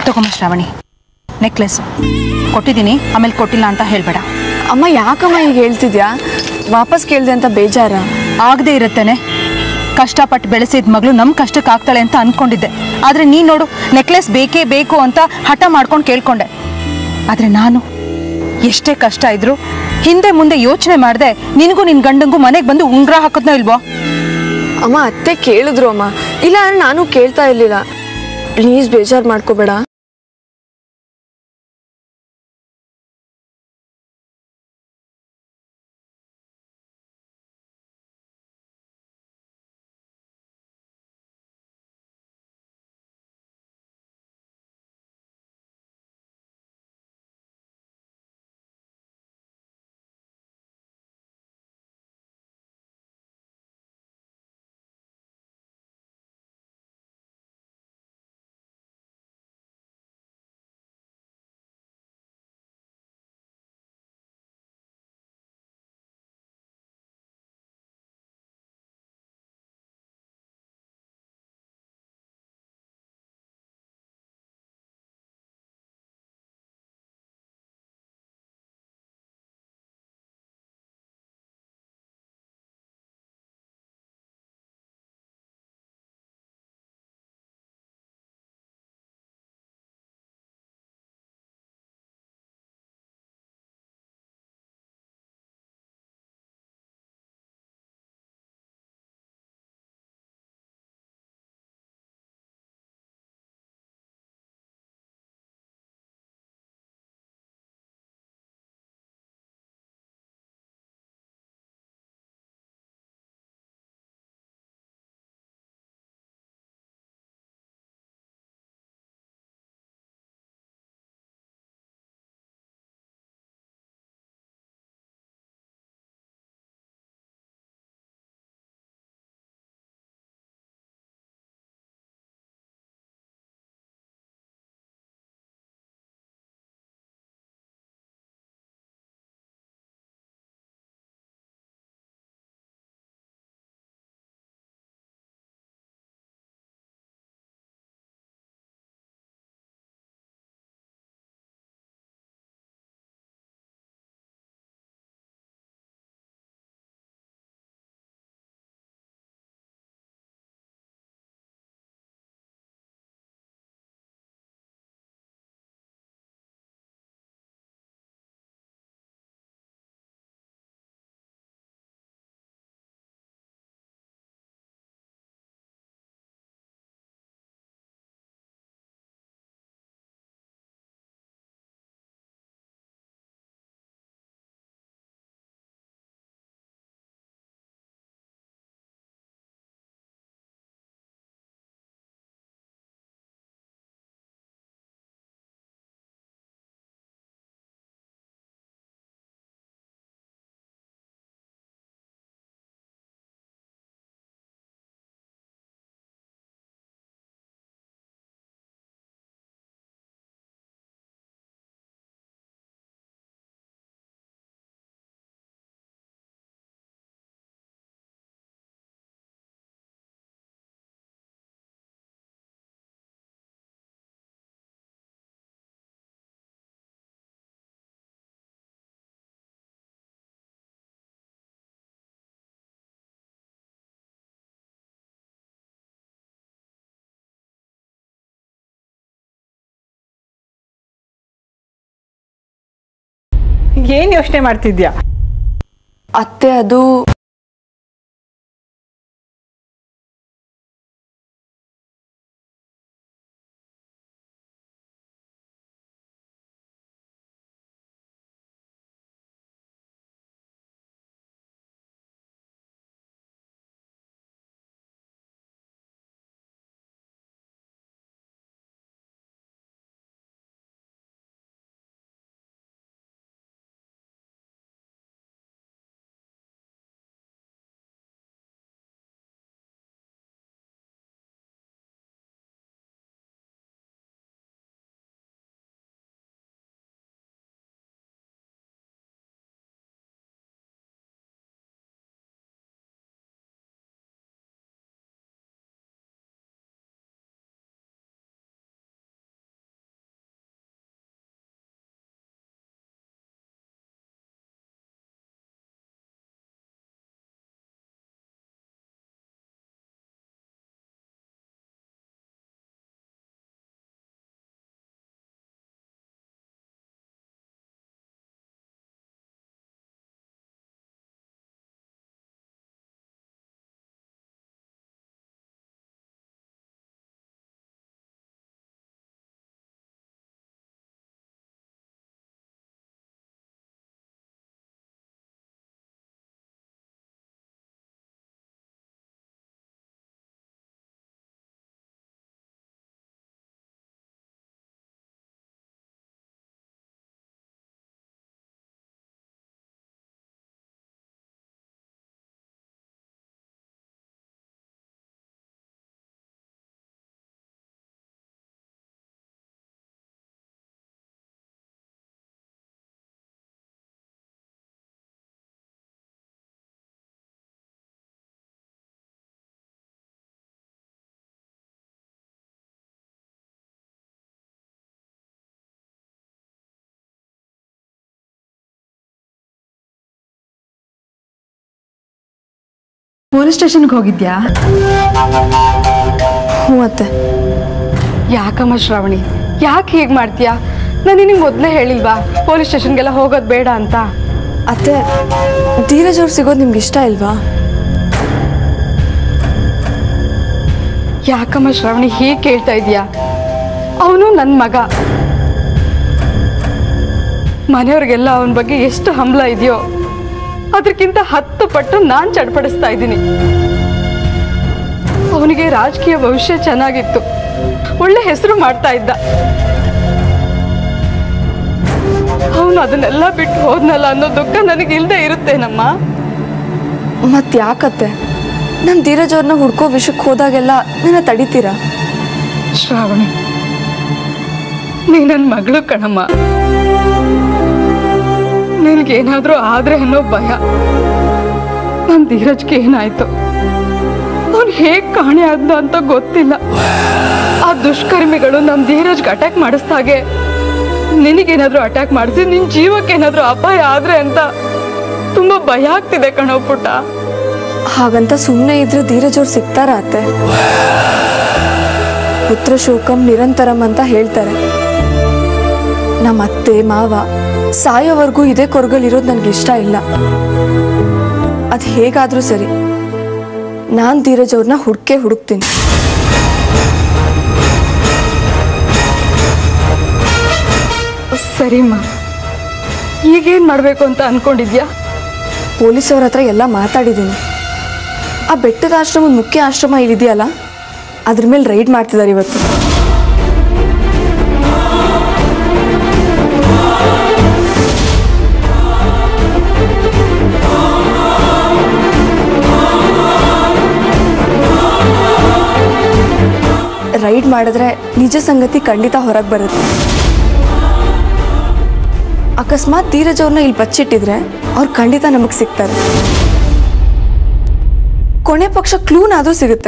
ತಗೊಂಬ ಶ್ರಾವಣಿ ನೆಕ್ಲೆಸ್ ಕೊಟ್ಟಿದ್ದೀನಿ ಆಮೇಲೆ ಕೊಟ್ಟಿಲ್ಲ ಅಂತ ಹೇಳಬೇಡ ಅಮ್ಮ ಯಾಕಮ್ಮ ಈಗ ಹೇಳ್ತಿದ್ಯಾ ವಾಪಸ್ ಕೇಳಿದೆ ಅಂತ ಬೇಜಾರ ಆಗದೆ ಇರುತ್ತೇನೆ ಕಷ್ಟಪಟ್ಟು ಬೆಳೆಸಿದ ಮಗಳು ನಮ್ಮ ಕಷ್ಟಕ್ಕೆ ಆಗ್ತಾಳೆ ಅಂತ ಅನ್ಕೊಂಡಿದ್ದೆ ಆದರೆ ನೀನು ನೋಡು ನೆಕ್ಲೆಸ್ ಬೇಕೇ ಬೇಕು ಅಂತ ಹಠ ಮಾಡ್ಕೊಂಡು ಕೇಳ್ಕೊಂಡೆ ಆದರೆ ನಾನು ಎಷ್ಟೇ ಕಷ್ಟ ಇದ್ರು ಹಿಂದೆ ಮುಂದೆ ಯೋಚನೆ ಮಾಡಿದೆ ನಿನಗೂ ನಿನ್ನ ಗಂಡಂಗೂ ಮನೆಗೆ ಬಂದು ಉಂಗ್ರ ಹಾಕೋದ್ನೋ ಇಲ್ವೋ ಅಮ್ಮ ಅತ್ತೆ ಕೇಳಿದ್ರು ಅಮ್ಮ ಇಲ್ಲ ಅಂದ್ರೆ ನಾನು ಕೇಳ್ತಾ ಇರ್ಲಿಲ್ಲ ಪ್ಲೀಸ್ ಬೇಜಾರು ಮಾಡ್ಕೋಬೇಡ ಏನ್ ಯೋಚನೆ ಮಾಡ್ತಿದ್ಯಾ ಅತ್ತೆ ಅದು ಪೊಲೀಸ್ ಸ್ಟೇಷನ್ಗೆ ಹೋಗಿದ್ಯಾ ಹ್ಞೂ ಅತ್ತೆ ಯಾಕಮ್ಮ ಶ್ರಾವಣಿ ಯಾಕೆ ಹೀಗೆ ಮಾಡ್ತೀಯಾ ನಾನು ನಿನಗೆ ಮೊದಲೇ ಹೇಳಿಲ್ವಾ ಪೊಲೀಸ್ ಸ್ಟೇಷನ್ಗೆಲ್ಲ ಹೋಗೋದು ಬೇಡ ಅಂತ ಅತ್ತೆ ಧೀರಜ್ ಅವ್ರು ಸಿಗೋದು ನಿಮ್ಗೆ ಇಷ್ಟ ಇಲ್ವಾ ಯಾಕಮ್ಮ ಶ್ರಾವಣಿ ಹೀಗೆ ಕೇಳ್ತಾ ಇದೀಯಾ ಅವನು ನನ್ನ ಮಗ ಮನೆಯವ್ರಿಗೆಲ್ಲ ಅವನ ಬಗ್ಗೆ ಎಷ್ಟು ಹಂಬಲ ಇದೆಯೋ ಅದಕ್ಕಿಂತ ಹತ್ತು ಪಟ್ಟು ನಾನು ಚಡ್ಪಡಿಸ್ತಾ ಇದ್ದೀನಿ ಅವನಿಗೆ ರಾಜಕೀಯ ಭವಿಷ್ಯ ಚೆನ್ನಾಗಿತ್ತು ಒಳ್ಳೆ ಹೆಸರು ಮಾಡ್ತಾ ಇದ್ದ ಅವನು ಅದನ್ನೆಲ್ಲ ಬಿಟ್ಟು ಹೋದ್ನಲ್ಲ ಅನ್ನೋ ದುಃಖ ನನಗಿಲ್ದೇ ಇರುತ್ತೇನಮ್ಮ ಮತ್ತೆ ಯಾಕತ್ತೆ ನಮ್ಮ ಧೀರಜ್ ಅವ್ರನ್ನ ಹುಡ್ಕೋ ವಿಷಯಕ್ಕೆ ಹೋದಾಗೆಲ್ಲ ನನ್ನ ತಡಿತೀರಾ ಶ್ರಾವಣಿ ನೀ ನನ್ನ ಮಗಳು ಕಣಮ್ಮ ನಿನ್ಗೇನಾದ್ರೂ ಆದ್ರೆ ಅನ್ನೋ ಭಯ ನನ್ನ ಧೀರಜ್ಗೆ ಏನಾಯ್ತು ಅವನು ಹೇಗ್ ಕಾಣೆ ಆದ್ನ ಅಂತ ಗೊತ್ತಿಲ್ಲ ಆ ದುಷ್ಕರ್ಮಿಗಳು ನಮ್ಮ ಧೀರಜ್ಗೆ ಅಟ್ಯಾಕ್ ಮಾಡಿಸ್ದಾಗೆ ನಿನಗೇನಾದ್ರೂ ಅಟ್ಯಾಕ್ ಮಾಡಿಸಿ ನಿನ್ ಜೀವಕ್ಕೇನಾದ್ರೂ ಅಪಾಯ ಆದ್ರೆ ಅಂತ ತುಂಬಾ ಭಯ ಆಗ್ತಿದೆ ಕಣೋ ಪುಟ್ಟ ಹಾಗಂತ ಸುಮ್ಮನೆ ಇದ್ರೆ ಧೀರಜ್ ಅವ್ರು ಸಿಗ್ತಾರ ಅತ್ತೆ ಪುತ್ರ ಶೋಕಂ ನಿರಂತರಂ ಅಂತ ಹೇಳ್ತಾರೆ ನಮ್ಮ ಅತ್ತೆ ಮಾವ ಸಾಯೋವರೆಗೂ ಇದೇ ಕೊರಗಲ್ಲಿರೋದು ನನಗೆ ಇಷ್ಟ ಇಲ್ಲ ಅದು ಹೇಗಾದ್ರೂ ಸರಿ ನಾನು ಧೀರಜ್ ಅವ್ರನ್ನ ಹುಡ್ಕೆ ಹುಡುಕ್ತೀನಿ ಸರಿಮ್ಮ ಈಗೇನ್ ಮಾಡ್ಬೇಕು ಅಂತ ಅನ್ಕೊಂಡಿದ್ಯಾ ಪೊಲೀಸವ್ರ ಹತ್ರ ಎಲ್ಲ ಮಾತಾಡಿದ್ದೀನಿ ಆ ಬೆಟ್ಟದ ಆಶ್ರಮದ ಮುಖ್ಯ ಆಶ್ರಮ ಇಲ್ಲಿದೆಯಲ್ಲ ಅದ್ರ ಮೇಲೆ ರೈಡ್ ಮಾಡ್ತಿದ್ದಾರೆ ಇವತ್ತು ರೈಡ್ ಮಾಡಿದ್ರೆ ನಿಜ ಸಂಗತಿ ಖಂಡಿತ ಹೊರಗೆ ಬರುತ್ತೆ ಅಕಸ್ಮಾತ್ ಧೀರಜ್ ಅವ್ರನ್ನ ಇಲ್ಲಿ ಬಚ್ಚಿಟ್ಟಿದ್ರೆ ಅವ್ರು ಖಂಡಿತ ನಮಗೆ ಸಿಗ್ತಾರೆ ಕೊನೆ ಪಕ್ಷ ಕ್ಲೂನಾದ್ರೂ ಸಿಗುತ್ತೆ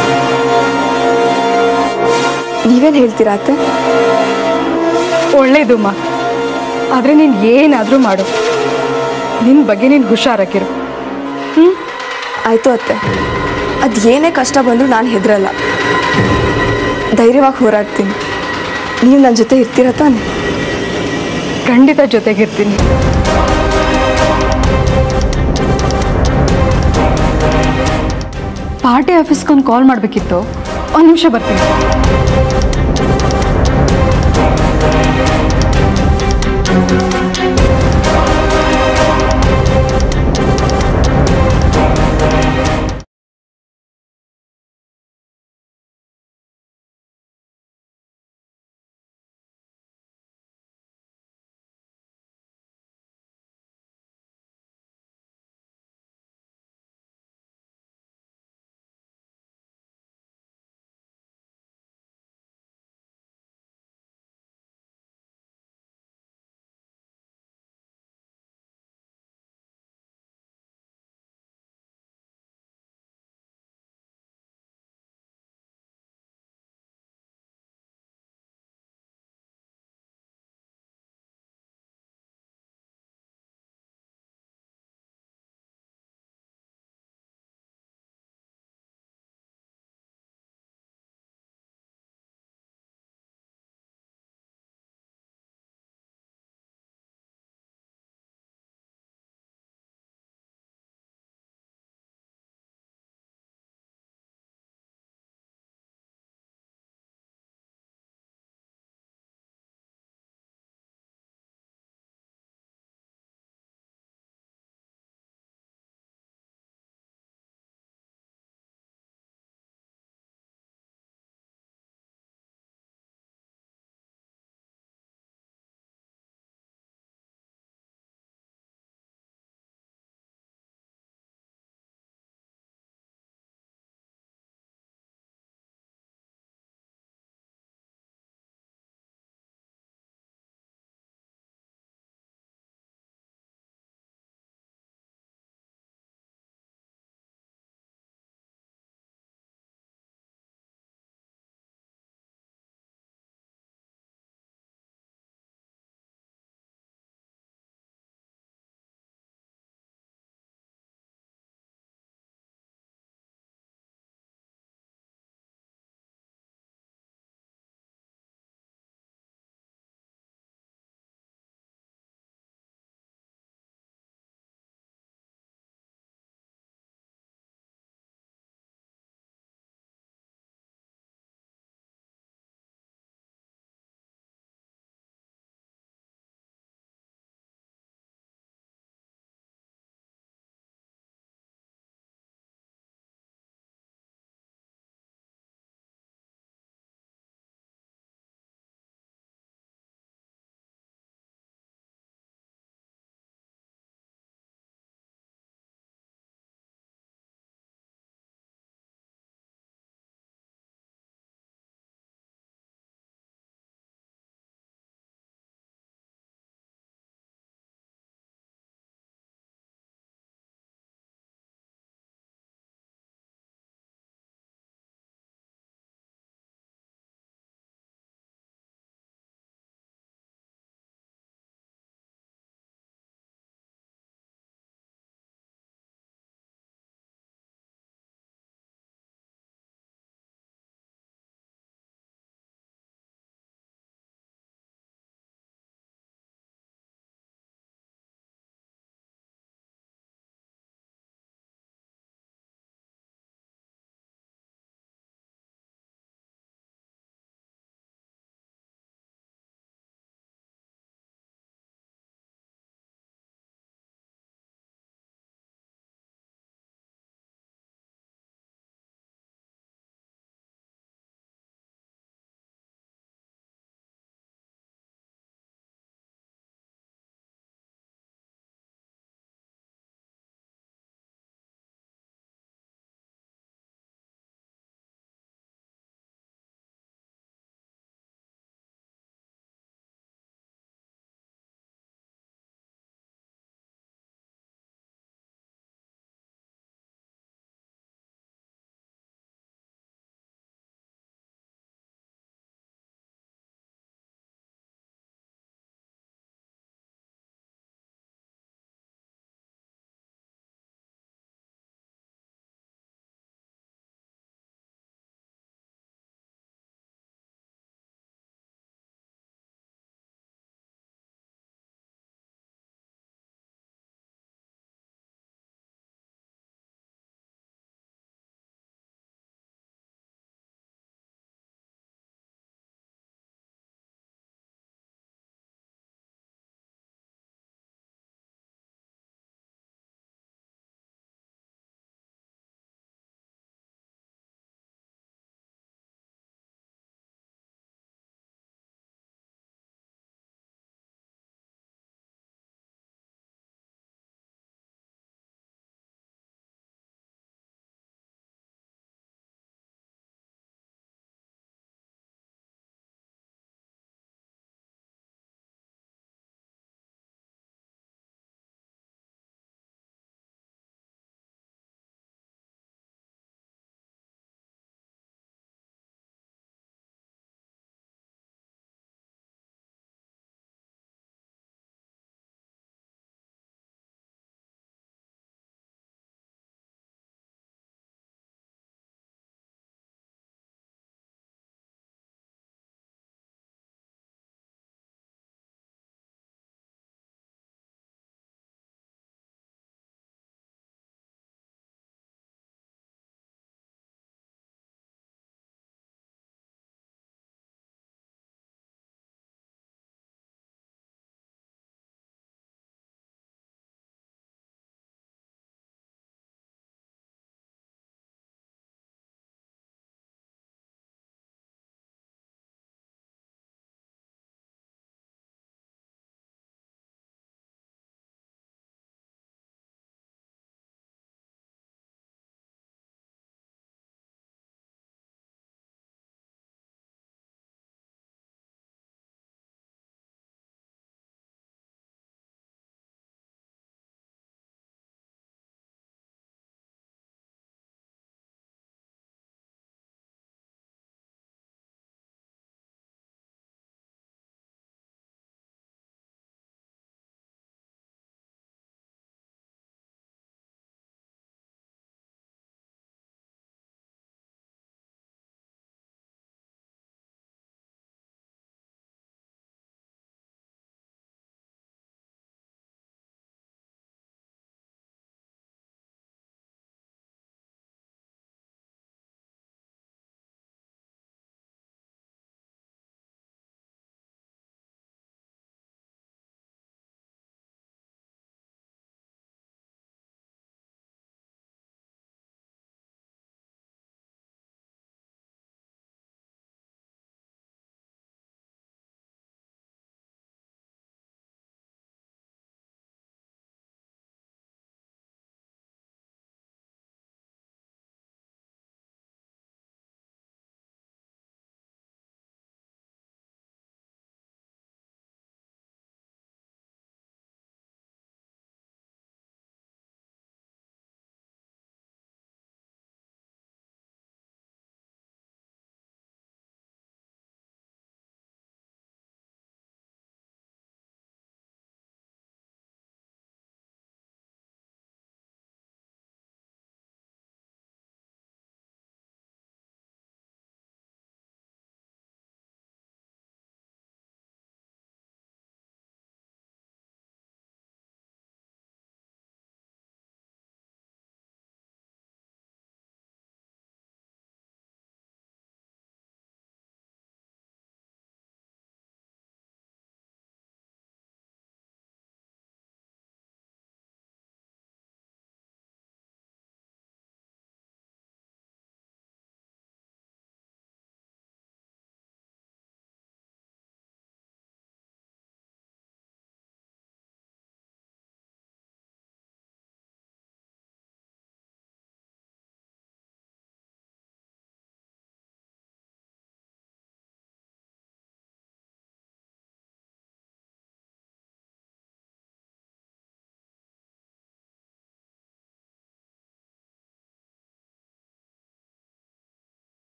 ನೀವೇನ್ ಹೇಳ್ತೀರಾ ಅತ್ತೆ ಒಳ್ಳೇದಮ್ಮ ಆದ್ರೆ ನೀನ್ ಏನಾದ್ರೂ ಮಾಡು ನಿನ್ ಬಗ್ಗೆ ನೀನ್ ಹುಷಾರಾಗಿರು ಆಯ್ತು ಅತ್ತೆ ಅದು ಏನೇ ಕಷ್ಟ ಬಂದರೂ ನಾನು ಹೆದರಲ್ಲ ಧೈರ್ಯವಾಗಿ ಹೋರಾಡ್ತೀನಿ ನೀವು ನನ್ನ ಜೊತೆ ಇರ್ತೀರ ತಾನೆ ಖಂಡಿತ ಜೊತೆಗಿರ್ತೀನಿ ಪಾರ್ಟಿ ಆಫೀಸ್ಗೊಂದು ಕಾಲ್ ಮಾಡಬೇಕಿತ್ತು ಒಂದು ನಿಮಿಷ ಬರ್ತೀನಿ